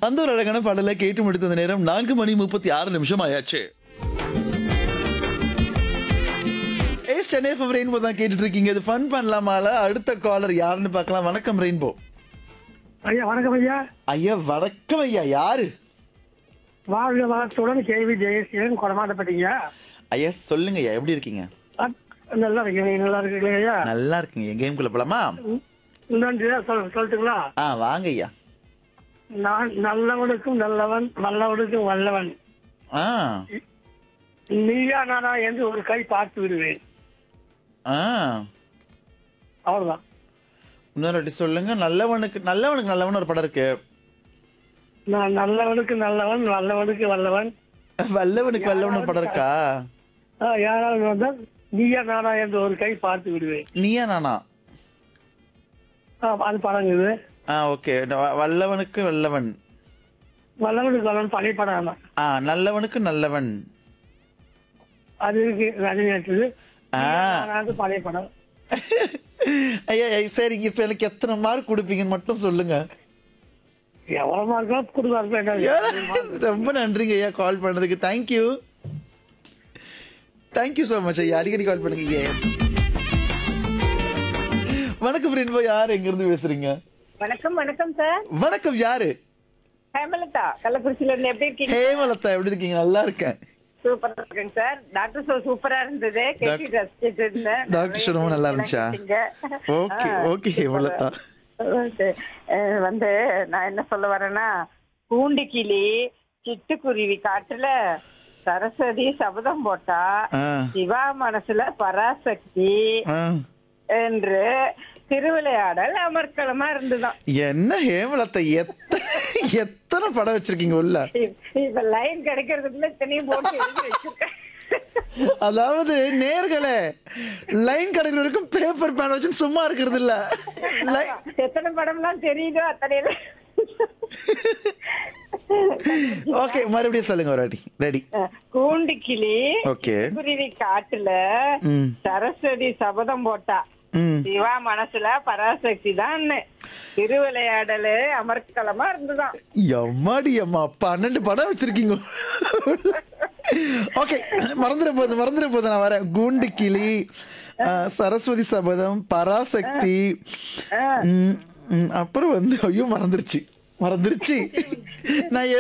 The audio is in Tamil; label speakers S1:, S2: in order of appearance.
S1: அந்த ஒரு அழகான பாடலை கேட்டு முடித்த நேரம் நான்கு மணி முப்பத்தி ஆறு நிமிஷம் ஆயாச்சு ஏ சென்னை எஃப்எம் ரெயின்போ தான் கேட்டுட்டு இருக்கீங்க இது ஃபன் பண்ணலாமால அடுத்த காலர் யாருன்னு பார்க்கலாம் வணக்கம் ரெயின்போ
S2: ஐயா வணக்கம் ஐயா
S1: ஐயா வணக்கம் ஐயா யாரு
S2: வாழ்க வளத்துடன் கேள்வி ஜெயசீலன் கொடமாட்டப்பட்டீங்க
S1: ஐயா சொல்லுங்க ஐயா எப்படி இருக்கீங்க
S2: நல்லா இருக்கீங்க நீங்க நல்லா இருக்கீங்களா ஐயா
S1: நல்லா இருக்கீங்க கேம்குள்ள போலாமா
S2: நன்றி சொல் சொல்லட்டுங்களா
S1: ஆ வாங்க ஐயா
S2: நான் நல்லவனுக்கும் நல்லவன் வல்லவனுக்கும் வல்லவன்
S1: ஆ
S2: நீயா நானா என்று ஒரு கை பார்த்து விடுவேன்
S1: ஆ
S2: அவ்வளவுதான்
S1: இன்னொரு வாட்டி சொல்லுங்க நல்லவனுக்கு நல்லவனுக்கு நல்லவன் ஒரு படம் இருக்கு
S2: நான் நல்லவனுக்கு நல்லவன் வல்லவனுக்கு வல்லவன்
S1: வல்லவனுக்கு வல்லவன் ஒரு படம் இருக்கா
S2: ஆ, யாராவது வந்தால் நீயா நானா என்று ஒரு கை பார்த்து விடுவேன்
S1: நீயா நானா
S2: ஆ, அது படங்குது
S1: ஆ ஓகே வல்லவனுக்கு வல்லவன்
S2: வல்லவனுக்கு வல்லவன் பழைய படம் தான்
S1: ஆ நல்லவனுக்கு நல்லவன்
S2: அது இருக்கு ரஜினி நடிச்சது
S1: ஆ.
S2: நானாவது பழைய படம்
S1: ஐயா ஐயா, சரி இப்ப எனக்கு எத்தனை மார்க் கொடுப்பீங்கன்னு மட்டும் சொல்லுங்க
S2: எவ்வளவு மார்க்கெல்லாம் கொடுக்காரு
S1: ரொம்ப நன்றிங்க ஐயா கால் பண்ணதுக்கு தேங்க்யூ தேங்க்யூ ஸோ மச் ஐயா அடிக்கடி கால் பண்ணுங்க வணக்கம் ஃப்ரெண்ட் போய் யார் எங்க இருந்து பேசுறீங்க
S3: வணக்கம் வணக்கம் சார்
S1: வணக்கம் யாரு
S3: ஹேமலதா கள்ளக்குறிச்சியில இருந்து எப்படி இருக்கீங்க
S1: ஹேமலதா எப்படி இருக்கீங்க நல்லா இருக்கேன்
S3: சூப்பரா இருக்கேங்க சார் டாக்டர் ஷோ சூப்பரா இருந்தது கேட்டு ரசிச்சிட்டு இருந்தேன்
S1: டாக்டர் ஷோ ரொம்ப நல்லா இருந்துச்சா? Okay, okay, Hemalatha.
S3: ஓகே. அஹ் வந்து நான் என்ன சொல்ல வரேன்னா பூண்டி கிளி சிட்டுக்குருவி காட்டுல சரஸ்வதி சபதம் போட்டா
S1: ஆ.
S3: சிவா மனசுல பராசக்தி
S1: ஆ.
S3: என்று திருவிளையாடல் அமர்க்களமா இருந்துதான்
S1: என்ன ஹேமலதா எத்தனை எத்தனை படம் வச்சிருக்கீங்க உள்ள
S3: இப்ப லைன் கிடைக்கிறதுக்குள்ள இத்தனையும் போட்டு எழுதி வச்சிருக்கேன்
S1: அதாவது நேர்களே லைன் கிடைக்கிற வரைக்கும் பேப்பர் பேன் வச்சு சும்மா இருக்கிறது இல்ல லை-
S3: எத்தனை படம்லாம் தெரியுதோ அத்தனை
S1: ஓகே மறுபடியும் சொல்லுங்க ஒரு வாட்டி ரெடி
S3: கூண்டு கிளி
S1: ஓகே
S3: குருவி காட்டுல
S1: ம்
S3: சரஸ்வதி சபதம் போட்டா
S1: ம்
S3: சிவா மனசுல பராசக்தி தான் திருவிளையாடலு அமர்க்களமா இருந்துதான்
S1: எம்மாடி அம்மா பன்னெண்டு படம் வச்சிருக்கீங்க ஓகே மறந்துட போகுது மறந்துட போகுது நான் வரேன் கூண்டு கிளி ஆ, சரஸ்வதி சபதம் பராசக்தி ம், ம், அப்புறம் வந்து ஐயோ மறந்துருச்சு மறந்துருச்சு நான்